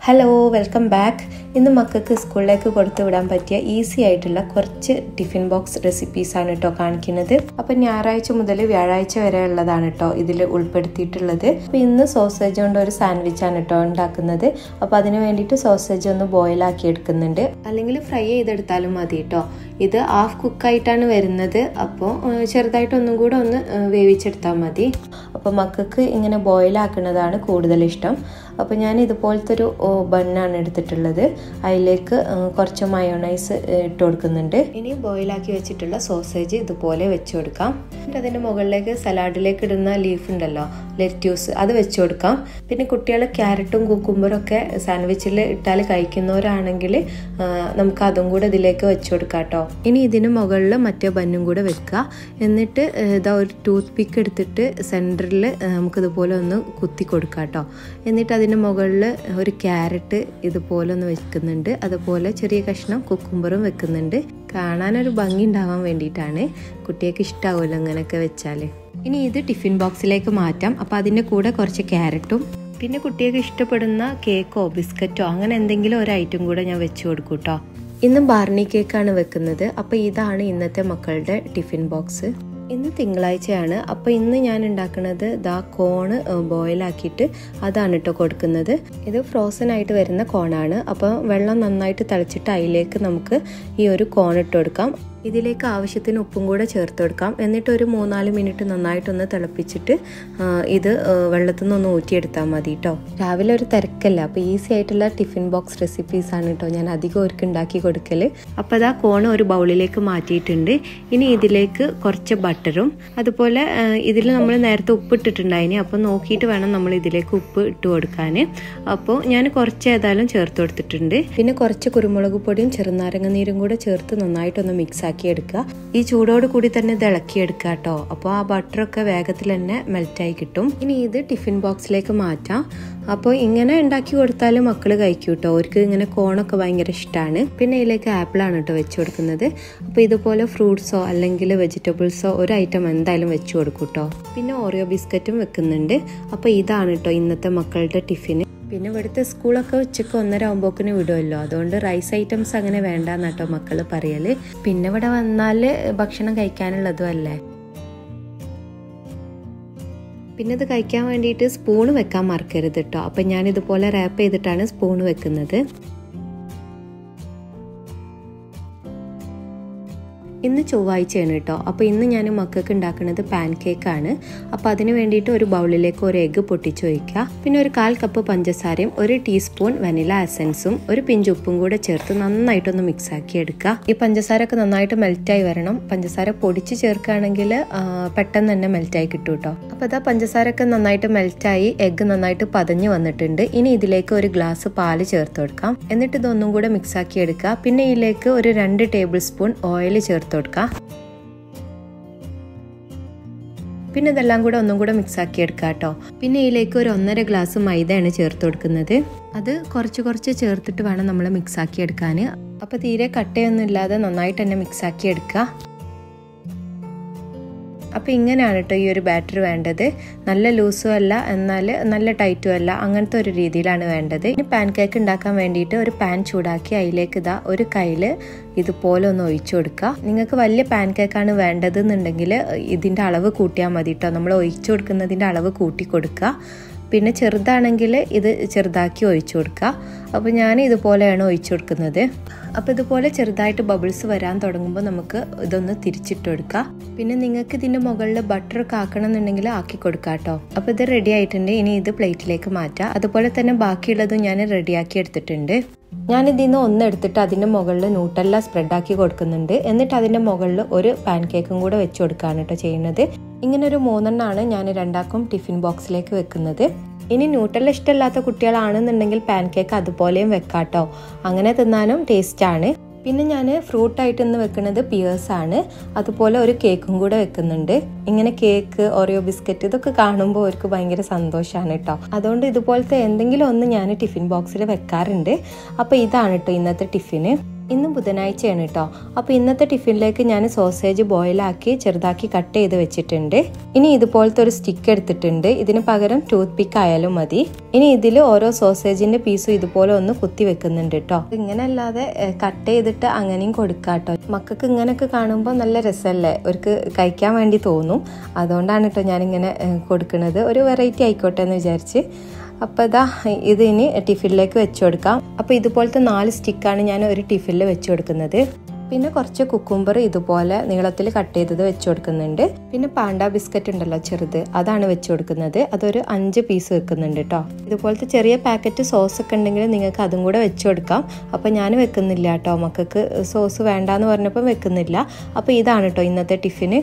hello welcome back ഇന്ന് മക്കൾക്ക് സ്കൂളിലേക്ക് കൊടുത്തു വിടാൻ പറ്റിയ ഈസി ആയിട്ടുള്ള കുറച്ച് ടിഫിൻ ബോക്സ് റെസിപ്പീസ് ആണ് കേട്ടോ കാണിക്കുന്നത് അപ്പം ഞായറാഴ്ച മുതൽ വ്യാഴാഴ്ച വരെ ഉള്ളതാണ് കേട്ടോ ഇതിൽ ഉൾപ്പെടുത്തിയിട്ടുള്ളത് അപ്പോൾ ഇന്ന് സോസേജ് കൊണ്ട് ഒരു സാൻഡ്വിച്ച് ആണ് കേട്ടോ ഉണ്ടാക്കുന്നത് അപ്പോൾ അതിന് വേണ്ടിയിട്ട് സോസേജ് ഒന്ന് ബോയിൽ ആക്കി എടുക്കുന്നുണ്ട് അല്ലെങ്കിൽ ഫ്രൈ ചെയ്തെടുത്താലും മതി കേട്ടോ ഇത് ഹാഫ് കുക്കായിട്ടാണ് വരുന്നത് അപ്പോൾ ചെറുതായിട്ടൊന്നും കൂടെ ഒന്ന് വേവിച്ചെടുത്താൽ മതി അപ്പോൾ മക്കൾക്ക് ഇങ്ങനെ ബോയിൽ ആക്കുന്നതാണ് കൂടുതൽ ഇഷ്ടം അപ്പോൾ ഞാൻ ഇതുപോലത്തെ ഒരു ബണ്ണാണ് എടുത്തിട്ടുള്ളത് അതിലേക്ക് കുറച്ച് മയോണൈസ് ഇട്ട് കൊടുക്കുന്നുണ്ട് ഇനി ബോയിലാക്കി വെച്ചിട്ടുള്ള സോസേജ് ഇതുപോലെ വെച്ച് കൊടുക്കാം എന്നിട്ട് അതിൻ്റെ മുകളിലേക്ക് സലാഡിലേക്ക് ഇടുന്ന ലീഫ് ഉണ്ടല്ലോ ലെറ്റ്യൂസ് അത് വെച്ച് കൊടുക്കാം പിന്നെ കുട്ടികൾ ക്യാരറ്റും കുക്കുംബറും ഒക്കെ സാൻഡ്വിച്ചിൽ ഇട്ടാൽ കഴിക്കുന്നവരാണെങ്കിൽ നമുക്ക് അതും കൂടെ ഇതിലേക്ക് വെച്ച് കൊടുക്കാം കേട്ടോ ഇനി ഇതിന് മുകളിൽ മറ്റേ ബന്നും കൂടെ വെക്കുക എന്നിട്ട് ഇതാ ഒരു ടൂത്ത് പിക്ക് എടുത്തിട്ട് സെൻറ്ററിൽ നമുക്കിതുപോലെ ഒന്ന് കുത്തി കൊടുക്കാം കേട്ടോ എന്നിട്ട് അതിന് മുകളിൽ ഒരു ക്യാരറ്റ് ഇതുപോലെ ഒന്ന് വെക്കുന്നുണ്ട് അതുപോലെ ചെറിയ കഷ്ണം കുക്കുംബറും വെക്കുന്നുണ്ട് കാണാനൊരു ഭംഗി ഉണ്ടാവാൻ വേണ്ടിയിട്ടാണ് കുട്ടികൾക്ക് ഇഷ്ടാവുമല്ലോ അങ്ങനെയൊക്കെ വെച്ചാൽ ഇനി ഇത് ടിഫിൻ ബോക്സിലേക്ക് മാറ്റാം അപ്പോൾ അതിൻ്റെ കൂടെ കുറച്ച് ക്യാരറ്റും പിന്നെ കുട്ടികൾക്ക് ഇഷ്ടപ്പെടുന്ന കേക്കോ ബിസ്ക്കറ്റോ അങ്ങനെ എന്തെങ്കിലും ഒരു ഐറ്റം കൂടെ ഞാൻ വെച്ച് കൊടുക്കും കേട്ടോ ഇന്ന് ബാർണി കേക്കാണ് വെക്കുന്നത് അപ്പോൾ ഇതാണ് ഇന്നത്തെ മക്കളുടെ ടിഫിൻ ബോക്സ് ഇന്ന് തിങ്കളാഴ്ചയാണ് അപ്പോൾ ഇന്ന് ഞാൻ ഉണ്ടാക്കുന്നത് ദാ കോണ് ബോയിലാക്കിയിട്ട് അതാണ് കേട്ടോ കൊടുക്കുന്നത് ഇത് ഫ്രോസൺ ആയിട്ട് വരുന്ന കോണാണ് അപ്പോൾ വെള്ളം നന്നായിട്ട് തിളച്ചിട്ട് അതിലേക്ക് നമുക്ക് ഈ ഒരു കോൺ ഇട്ട് കൊടുക്കാം ഇതിലേക്ക് ആവശ്യത്തിന് ഉപ്പും കൂടെ ചേർത്ത് കൊടുക്കാം എന്നിട്ട് ഒരു മൂന്നാല് മിനിറ്റ് നന്നായിട്ടൊന്ന് തിളപ്പിച്ചിട്ട് ഇത് വെള്ളത്തിൽ നിന്ന് ഊറ്റിയെടുത്താൽ മതി കേട്ടോ രാവിലെ ഒരു തിരക്കല്ല അപ്പോൾ ഈസി ആയിട്ടുള്ള ടിഫിൻ ബോക്സ് റെസിപ്പീസ് ആണ് കേട്ടോ ഞാൻ അധികം അവർക്ക് ഉണ്ടാക്കി കൊടുക്കൽ അപ്പോൾ അതാ കോണ് ഒരു ബൗളിലേക്ക് മാറ്റിയിട്ടുണ്ട് ഇനി ഇതിലേക്ക് കുറച്ച് ബട്ടറും അതുപോലെ ഇതിൽ നമ്മൾ നേരത്തെ ഉപ്പ് ഇട്ടിട്ടുണ്ടായിന് അപ്പോൾ നോക്കിയിട്ട് വേണം നമ്മൾ ഇതിലേക്ക് ഉപ്പ് ഇട്ട് കൊടുക്കാൻ അപ്പോൾ ഞാൻ കുറച്ച് ഏതായാലും ചേർത്ത് കൊടുത്തിട്ടുണ്ട് പിന്നെ കുറച്ച് കുരുമുളക് പൊടിയും ചെറുനാരങ്ങ നീരും കൂടെ ചേർത്ത് നന്നായിട്ടൊന്ന് മിക്സ് ആക്കി എടുക്കുക ഈ ചൂടോട് കൂടി തന്നെ ഇത് ഇളക്കിയെടുക്കുക കേട്ടോ അപ്പോൾ ആ ബട്ടറൊക്കെ വേഗത്തിൽ തന്നെ മെൽറ്റായി കിട്ടും ഇനി ഇത് ടിഫിൻ ബോക്സിലേക്ക് മാറ്റാം അപ്പോൾ ഇങ്ങനെ ഉണ്ടാക്കി കൊടുത്താൽ മക്കൾ കഴിക്കും കേട്ടോ അവർക്ക് ഇങ്ങനെ കോണൊക്കെ ഭയങ്കര ഇഷ്ടമാണ് പിന്നെ ഇതിലേക്ക് ആപ്പിളാണ് കേട്ടോ വെച്ച് കൊടുക്കുന്നത് അപ്പോൾ ഇതുപോലെ ഫ്രൂട്ട്സോ അല്ലെങ്കിൽ വെജിറ്റബിൾസോ ഒരു ഐറ്റം എന്തായാലും വെച്ച് കൊടുക്കും കേട്ടോ പിന്നെ ഓറിയോ ബിസ്ക്കറ്റും വെക്കുന്നുണ്ട് അപ്പോൾ ഇതാണ് കേട്ടോ ഇന്നത്തെ മക്കളുടെ ടിഫിന് പിന്നെ ഇവിടുത്തെ സ്കൂളൊക്കെ ഉച്ചയ്ക്ക് ഒന്നര ആകുമ്പോക്കിന് വിടുമല്ലോ അതുകൊണ്ട് റൈസ് ഐറ്റംസ് അങ്ങനെ വേണ്ടെന്ന് കേട്ടോ മക്കൾ പറയല് പിന്നെ ഇവിടെ വന്നാൽ ഭക്ഷണം കഴിക്കാനുള്ളതും അല്ലേ പിന്നെ ഇത് കഴിക്കാൻ വേണ്ടിയിട്ട് സ്പൂണ് വെക്കാൻ മറക്കരുത് കേട്ടോ അപ്പം ഞാൻ ഇതുപോലെ റാപ്പ് ചെയ്തിട്ടാണ് സ്പൂണ് വെക്കുന്നത് ഇന്ന് ചൊവ്വാഴ്ചയാണ് കേട്ടോ അപ്പോൾ ഇന്ന് ഞാൻ മക്കൾക്ക് ഉണ്ടാക്കുന്നത് പാൻ കേക്കാണ് അപ്പോൾ അതിന് വേണ്ടിയിട്ട് ഒരു ബൗളിലേക്ക് ഒരു എഗ്ഗ് പൊട്ടിച്ച് വയ്ക്കുക പിന്നെ ഒരു കാൽ കപ്പ് പഞ്ചസാരയും ഒരു ടീസ്പൂൺ വനില എസൻസും ഒരു പിഞ്ച് ഉപ്പും കൂടെ ചേർത്ത് നന്നായിട്ടൊന്ന് മിക്സ് ആക്കി എടുക്കുക ഈ പഞ്ചസാര ഒക്കെ നന്നായിട്ട് മെൽറ്റായി വരണം പഞ്ചസാര പൊടിച്ച് ചേർക്കുകയാണെങ്കിൽ പെട്ടെന്ന് തന്നെ മെൽറ്റായി കിട്ടും കേട്ടോ അപ്പോൾ അതാ പഞ്ചസാര ഒക്കെ നന്നായിട്ട് മെൽറ്റായി എഗ്ഗ് നന്നായിട്ട് പതഞ്ഞ് വന്നിട്ടുണ്ട് ഇനി ഇതിലേക്ക് ഒരു ഗ്ലാസ് പാല് ചേർത്ത് കൊടുക്കാം എന്നിട്ട് ഇതൊന്നും കൂടെ മിക്സ് ആക്കി എടുക്കുക പിന്നെ ഇതിലേക്ക് ഒരു രണ്ട് ടേബിൾ സ്പൂൺ ഓയിൽ ചേർത്ത് ചേർത്ത് കൊടുക്കുക പിന്നെ ഇതെല്ലാം കൂടെ ഒന്നും കൂടെ മിക്സ് ആക്കി എടുക്കുക കേട്ടോ പിന്നെ ഇതിലേക്ക് ഒരു ഒന്നര ഗ്ലാസ് മൈദയാണ് ചേർത്ത് കൊടുക്കുന്നത് അത് കുറച്ച് കുറച്ച് ചേർത്തിട്ട് വേണം നമ്മൾ മിക്സ് ആക്കി എടുക്കാൻ അപ്പോൾ തീരെ കട്ടയൊന്നും ഇല്ലാതെ നന്നായിട്ട് തന്നെ മിക്സ് ആക്കി എടുക്കുക അപ്പോൾ ഇങ്ങനെയാണ് കേട്ടോ ഈ ഒരു ബാറ്റർ വേണ്ടത് നല്ല ലൂസും അല്ല എന്നാൽ നല്ല ടൈറ്റും അല്ല അങ്ങനത്തെ ഒരു രീതിയിലാണ് വേണ്ടത് ഇനി പാൻ കേക്ക് ഉണ്ടാക്കാൻ വേണ്ടിയിട്ട് ഒരു പാൻ ചൂടാക്കി അതിലേക്ക് ഇതാ ഒരു കയ്യിൽ ഇതുപോലെ ഒന്ന് ഒഴിച്ചു കൊടുക്കുക നിങ്ങൾക്ക് വലിയ പാൻ കേക്കാണ് വേണ്ടതെന്നുണ്ടെങ്കിൽ ഇതിൻ്റെ അളവ് കൂട്ടിയാൽ മതി കേട്ടോ നമ്മൾ ഒഴിച്ചു കൊടുക്കുന്നതിൻ്റെ അളവ് കൂട്ടി കൊടുക്കുക പിന്നെ ചെറുതാണെങ്കിൽ ഇത് ചെറുതാക്കി ഒഴിച്ചു കൊടുക്കുക അപ്പോൾ ഞാൻ ഇതുപോലെയാണ് ഒഴിച്ചു കൊടുക്കുന്നത് അപ്പോൾ ഇതുപോലെ ചെറുതായിട്ട് ബബിൾസ് വരാൻ തുടങ്ങുമ്പോൾ നമുക്ക് ഇതൊന്ന് തിരിച്ചിട്ട് കൊടുക്കുക പിന്നെ നിങ്ങൾക്ക് ഇതിൻ്റെ മുകളിൽ ബട്ടർ ഒക്കെ ആക്കണം എന്നുണ്ടെങ്കിൽ ആക്കി കൊടുക്കുക കേട്ടോ അപ്പോൾ ഇത് റെഡി ആയിട്ടുണ്ട് ഇനി ഇത് പ്ലേറ്റിലേക്ക് മാറ്റാം അതുപോലെ തന്നെ ബാക്കിയുള്ളതും ഞാൻ റെഡിയാക്കി എടുത്തിട്ടുണ്ട് ഞാൻ ഇതിൽ നിന്ന് ഒന്ന് എടുത്തിട്ട് അതിൻ്റെ മുകളിൽ ന്യൂട്ടല്ല സ്പ്രെഡാക്കി കൊടുക്കുന്നുണ്ട് എന്നിട്ട് അതിൻ്റെ മുകളിൽ ഒരു പാൻ കേക്കും കൂടെ വെച്ച് കൊടുക്കുകയാണ് കേട്ടോ ചെയ്യുന്നത് ഇങ്ങനെ ഒരു മൂന്നെണ്ണമാണ് ഞാൻ രണ്ടാക്കും ടിഫിൻ ബോക്സിലേക്ക് വെക്കുന്നത് ഇനി ന്യൂട്ടല്ല ഇഷ്ടമില്ലാത്ത കുട്ടികളാണെന്നുണ്ടെങ്കിൽ പാൻ കേക്ക് അതുപോലെയും വെക്കാട്ടോ അങ്ങനെ തിന്നാനും ടേസ്റ്റാണ് പിന്നെ ഞാൻ ഫ്രൂട്ടായിട്ട് ഇന്ന് വെക്കുന്നത് പിയേഴ്സ് ആണ് അതുപോലെ ഒരു കേക്കും കൂടെ വെക്കുന്നുണ്ട് ഇങ്ങനെ കേക്ക് ഓറിയോ ബിസ്ക്കറ്റ് ഇതൊക്കെ കാണുമ്പോൾ അവർക്ക് ഭയങ്കര സന്തോഷമാണ് കേട്ടോ അതുകൊണ്ട് ഇതുപോലത്തെ എന്തെങ്കിലും ഒന്ന് ഞാൻ ടിഫിൻ ബോക്സിൽ വെക്കാറുണ്ട് അപ്പോൾ ഇതാണ് കേട്ടോ ഇന്നത്തെ ടിഫിന് ഇന്ന് ബുധനാഴ്ചയാണ് കേട്ടോ അപ്പോൾ ഇന്നത്തെ ടിഫിനിലേക്ക് ഞാൻ സോസേജ് ബോയിലാക്കി ചെറുതാക്കി കട്ട് ചെയ്ത് വെച്ചിട്ടുണ്ട് ഇനി ഇതുപോലത്തെ ഒരു സ്റ്റിക്ക് എടുത്തിട്ടുണ്ട് ഇതിന് പകരം ടൂത്ത് പിക്ക് ആയാലും മതി ഇനി ഇതിൽ ഓരോ സോസേജിന്റെ പീസും ഇതുപോലെ ഒന്ന് കുത്തി വെക്കുന്നുണ്ട് കേട്ടോ ഇങ്ങനെ അല്ലാതെ കട്ട് ചെയ്തിട്ട് അങ്ങനെയും കൊടുക്കാം കേട്ടോ മക്കൾക്ക് ഇങ്ങനെയൊക്കെ കാണുമ്പോൾ നല്ല രസമല്ലേ അവർക്ക് കഴിക്കാൻ വേണ്ടി തോന്നും അതുകൊണ്ടാണ് കേട്ടോ ഞാനിങ്ങനെ കൊടുക്കുന്നത് ഒരു വെറൈറ്റി ആയിക്കോട്ടെ എന്ന് വിചാരിച്ച് അപ്പോൾ ഇതാ ഇത് ഇനി ടിഫിനിലേക്ക് വെച്ച് കൊടുക്കാം അപ്പോൾ ഇതുപോലത്തെ നാല് സ്റ്റിക്കാണ് ഞാൻ ഒരു ടിഫിനിൽ വെച്ച് കൊടുക്കുന്നത് പിന്നെ കുറച്ച് കുക്കുംബർ ഇതുപോലെ നീളത്തിൽ കട്ട് ചെയ്തത് വെച്ച് കൊടുക്കുന്നുണ്ട് പിന്നെ പാണ്ട ബിസ്ക്കറ്റ് ഉണ്ടല്ലോ ചെറുത് അതാണ് വെച്ച് കൊടുക്കുന്നത് അതൊരു അഞ്ച് പീസ് വെക്കുന്നുണ്ട് കേട്ടോ ഇതുപോലത്തെ ചെറിയ പാക്കറ്റ് സോസ് ഒക്കെ ഉണ്ടെങ്കിൽ നിങ്ങൾക്ക് അതും കൂടെ വെച്ച് കൊടുക്കാം അപ്പോൾ ഞാൻ വെക്കുന്നില്ല കേട്ടോ മക്കൾക്ക് സോസ് വേണ്ടാന്ന് പറഞ്ഞപ്പോൾ വെക്കുന്നില്ല അപ്പോൾ ഇതാണ് കേട്ടോ ഇന്നത്തെ ടിഫിന്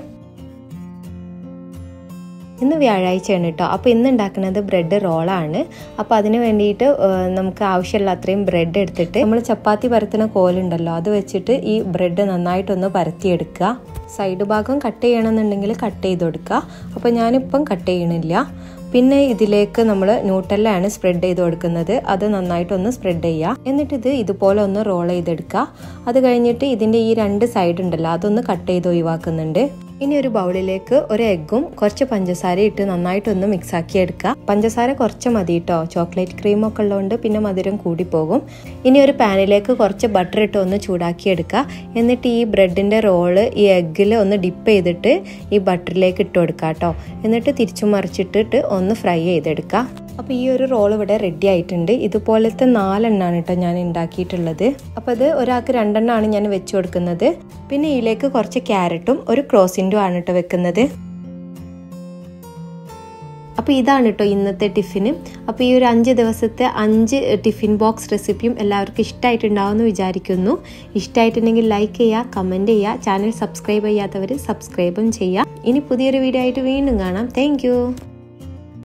ഇന്ന് വ്യാഴാഴ്ചയാണ് കേട്ടോ അപ്പോൾ ഇന്ന് ഉണ്ടാക്കുന്നത് ബ്രെഡ് റോളാണ് അപ്പോൾ അതിന് വേണ്ടിയിട്ട് നമുക്ക് ആവശ്യമുള്ള അത്രയും ബ്രെഡ് എടുത്തിട്ട് നമ്മൾ ചപ്പാത്തി പരത്തുന്ന കോലുണ്ടല്ലോ അത് വെച്ചിട്ട് ഈ ബ്രെഡ് നന്നായിട്ടൊന്ന് പരത്തിയെടുക്കുക സൈഡ് ഭാഗം കട്ട് ചെയ്യണമെന്നുണ്ടെങ്കിൽ കട്ട് ചെയ്ത് കൊടുക്കുക അപ്പോൾ ഞാനിപ്പം കട്ട് ചെയ്യണില്ല പിന്നെ ഇതിലേക്ക് നമ്മൾ ന്യൂട്ടല്ലാണ് സ്പ്രെഡ് ചെയ്ത് കൊടുക്കുന്നത് അത് നന്നായിട്ടൊന്ന് സ്പ്രെഡ് ചെയ്യുക എന്നിട്ട് ഇത് ഇതുപോലെ ഒന്ന് റോൾ ചെയ്തെടുക്കുക അത് കഴിഞ്ഞിട്ട് ഇതിൻ്റെ ഈ രണ്ട് സൈഡ് ഉണ്ടല്ലോ അതൊന്ന് കട്ട് ചെയ്ത് ഒഴിവാക്കുന്നുണ്ട് ഇനി ഒരു ബൗളിലേക്ക് ഒരു എഗ്ഗും കുറച്ച് പഞ്ചസാര ഇട്ട് നന്നായിട്ടൊന്ന് മിക്സ് ആക്കി എടുക്കുക പഞ്ചസാര കുറച്ച് മതി കേട്ടോ ചോക്ലേറ്റ് ക്രീം ഒക്കെ ഉള്ളതുകൊണ്ട് പിന്നെ മധുരം കൂടിപ്പോകും ഇനി ഒരു പാനിലേക്ക് കുറച്ച് ബട്ടർ ഇട്ട് ഒന്ന് ചൂടാക്കി എടുക്കുക എന്നിട്ട് ഈ ബ്രെഡിൻ്റെ റോള് ഈ എഗ്ഗിൽ ഒന്ന് ഡിപ്പ് ചെയ്തിട്ട് ഈ ബട്ടറിലേക്ക് ഇട്ട് കൊടുക്കുക കേട്ടോ എന്നിട്ട് തിരിച്ചു മറിച്ചിട്ടിട്ട് ഒന്ന് ഫ്രൈ ചെയ്തെടുക്കുക അപ്പോൾ ഈ ഒരു റോൾ ഇവിടെ റെഡി ആയിട്ടുണ്ട് ഇതുപോലത്തെ നാലെണ്ണമാണ് കേട്ടോ ഞാൻ ഉണ്ടാക്കിയിട്ടുള്ളത് അപ്പോൾ അത് ഒരാൾക്ക് രണ്ടെണ്ണമാണ് ഞാൻ വെച്ച് കൊടുക്കുന്നത് പിന്നെ ഇതിലേക്ക് കുറച്ച് ക്യാരറ്റും ഒരു ക്രോസിൻറ്റും ആണ് കേട്ടോ വെക്കുന്നത് അപ്പോൾ ഇതാണ് കേട്ടോ ഇന്നത്തെ ടിഫിന് അപ്പോൾ ഈ ഒരു അഞ്ച് ദിവസത്തെ അഞ്ച് ടിഫിൻ ബോക്സ് റെസിപ്പിയും എല്ലാവർക്കും ഇഷ്ടമായിട്ടുണ്ടാവുമെന്ന് വിചാരിക്കുന്നു ഇഷ്ടമായിട്ടുണ്ടെങ്കിൽ ലൈക്ക് ചെയ്യുക കമൻറ്റ് ചെയ്യുക ചാനൽ സബ്സ്ക്രൈബ് ചെയ്യാത്തവർ സബ്സ്ക്രൈബും ചെയ്യുക ഇനി പുതിയൊരു വീഡിയോ ആയിട്ട് വീണ്ടും കാണാം താങ്ക്